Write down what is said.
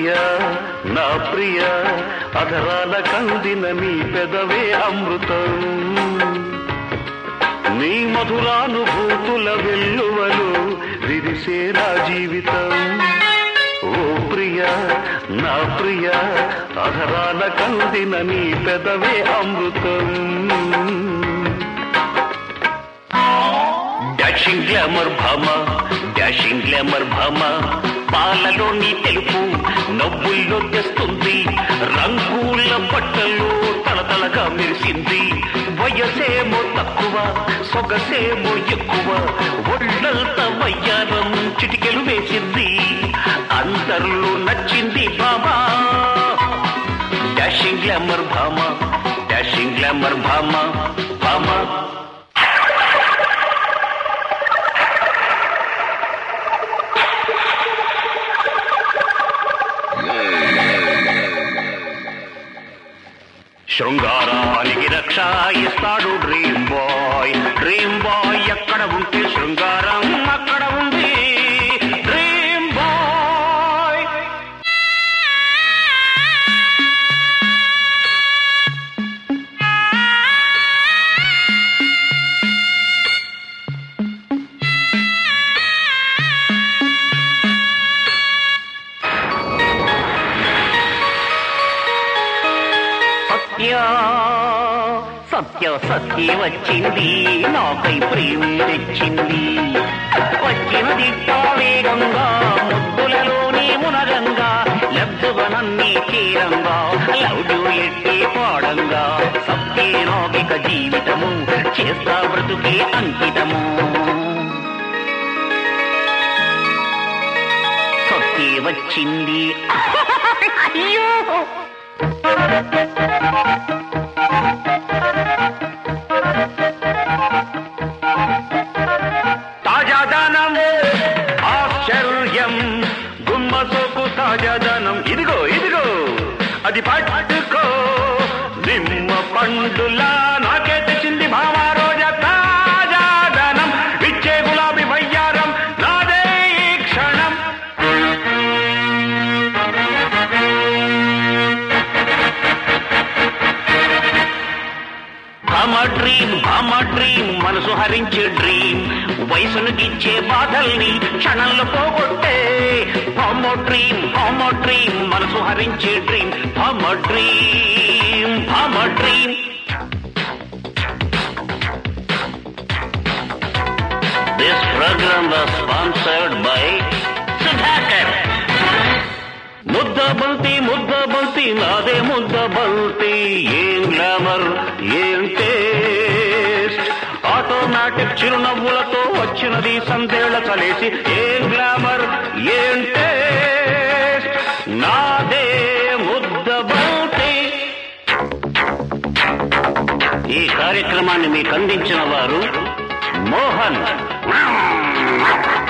ప్రియ నా ప్రియ అధరాల కందిన నీ పెదవే అమృతం నీ మధురానుభూతుల వెల్లువలు విరిసే నా జీవితం ఓ ప్రియ నా ప్రియ అధరాల కందిన నీ పెదవే అమృతం డాషింగ్ గ్లామర్ భామ డాషింగ్ గ్లామర్ భామ పాలలో నీ తెలుపు నవ్వుల్లో తెస్తుంది రంగుల బట్టల్లో తలతలగా మెరిసింది వయసేమో తక్కువ సొగసేమో ఎక్కువ ఒళ్ళంత వయ్యారం చిటికెలు వేసింది అందరిలో నచ్చింది భామా డాషింగ్ గ్లామర్ భామ డాషింగ్ గ్లామర్ భామ భామ శృంగారానికి రక్ష ఇస్తాడు డ్రీమ్ బాయ్ డ్రీమ్ బాయ్ ఎక్కడ ఉంటే శృంగారం అక్కడ ఉంది డ్రీమ్ బాయ్ సత్య సత్య సత్య వచ్చింది నాకై ప్రేమ తెచ్చింది వచ్చినది వేగంగా ముద్దులలోని మునగంగా లబ్ధువనన్నీ తీరంగా లౌడు ఎట్టి పాడంగా సత్యే నాకిక జీవితము చేస్తా బ్రతుకే అంకితము సత్యే వచ్చింది అయ్యో తాజాదనం ఆశ్చర్యం గుమ్మసోకు తాజాదనం ఇదిగో ఇదిగో అది పట్టుకో నిమ్మ పండులా నాకే తెచ్చింది భామా రోజా తాజాదనం ఇచ్చే గులాబీ వయ్యారం నాదే ఈ క్షణం భామ డ్రీమ్ భామ డ్రీమ్ మనసు హరించే డ్రీమ్ వయసును గిచ్చే బాధల్ని క్షణంలో పోగొట్టే భామ డ్రీమ్ భామ డ్రీమ్ మనసు హరించే డ్రీమ్ భామ డ్రీమ్ భామ dream this programme was sponsored by Sudhakar ముద్ద బంతి ముద్ద బంతి నాదే ముద్ద బంతి ఏం గ్లామర్ ఏం టేస్ట్ ఆటోమేటిక్ చిరునవ్వులతో వచ్చినది సందేళ్ల చలేసి ఏం గ్లామర్ ఏం టేస్ట్ నాదే ముద్ద బంతి ఈ కార్యక్రమాన్ని మీకు అందించిన వారు మోహన్